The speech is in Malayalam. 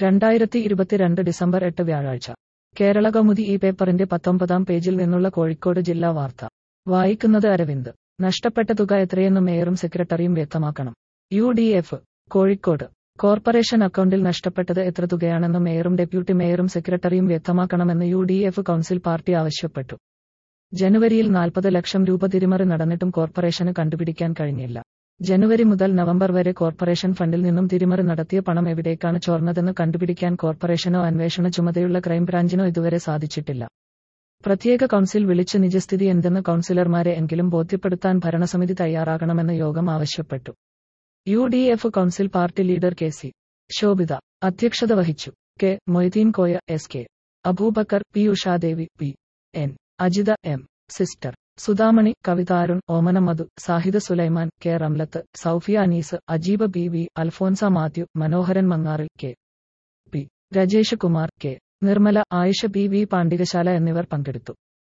രണ്ടായിരത്തി ഇരുപത്തിരണ്ട് ഡിസംബർ എട്ട് വ്യാഴാഴ്ച കേരള കൗമുദി ഈ പേപ്പറിന്റെ പത്തൊമ്പതാം പേജിൽ നിന്നുള്ള കോഴിക്കോട് ജില്ലാ വാർത്ത വായിക്കുന്നത് അരവിന്ദ് നഷ്ടപ്പെട്ട തുക എത്രയെന്ന് മേയറും സെക്രട്ടറിയും വ്യക്തമാക്കണം U D F Kozhikode corporation അക്കൗണ്ടിൽ നഷ്ടപ്പെട്ടത് എത്ര തുകയാണെന്ന് മേയറും ഡെപ്യൂട്ടി മേയറും സെക്രട്ടറിയും വ്യക്തമാക്കണമെന്ന് U D F council party ആവശ്യപ്പെട്ടു ജനുവരിയിൽ നാൽപ്പത് ലക്ഷം രൂപ തിരിമറി നടന്നിട്ടും കോർപ്പറേഷന് കണ്ടുപിടിക്കാൻ കഴിഞ്ഞില്ല ജനുവരി മുതൽ നവംബർ വരെ കോർപ്പറേഷൻ ഫണ്ടിൽ നിന്നും തിരിമറി നടത്തിയ പണം എവിടേക്കാണ് ചോർന്നതെന്ന് കണ്ടുപിടിക്കാൻ കോർപ്പറേഷനോ അന്വേഷണ ചുമതലയുള്ള ക്രൈംബ്രാഞ്ചിനോ ഇതുവരെ സാധിച്ചിട്ടില്ല പ്രത്യേക കൗൺസിൽ വിളിച്ച് നിജസ്ഥിതി എന്തെന്ന് കൗൺസിലർമാരെ എങ്കിലും ബോധ്യപ്പെടുത്താൻ ഭരണസമിതി തയ്യാറാകണമെന്ന് യോഗം ആവശ്യപ്പെട്ടു U D F council party leader K C Shobhitha അധ്യക്ഷത വഹിച്ചു K Moideen Koya S K Aboobacker P Ushadevi P N Ajitha M sister Sudhamani Kavitharun Omana Madhu Sahid Sulaiman K Ramlath Soufiya Anees Ajeeba B V Alphonsa Mathew Manoharan മങ്ങാറിൽ K P Rajesh Kumar K Nirmala Ayisha B V Pandikasala എന്നിവർ പങ്കെടുത്തു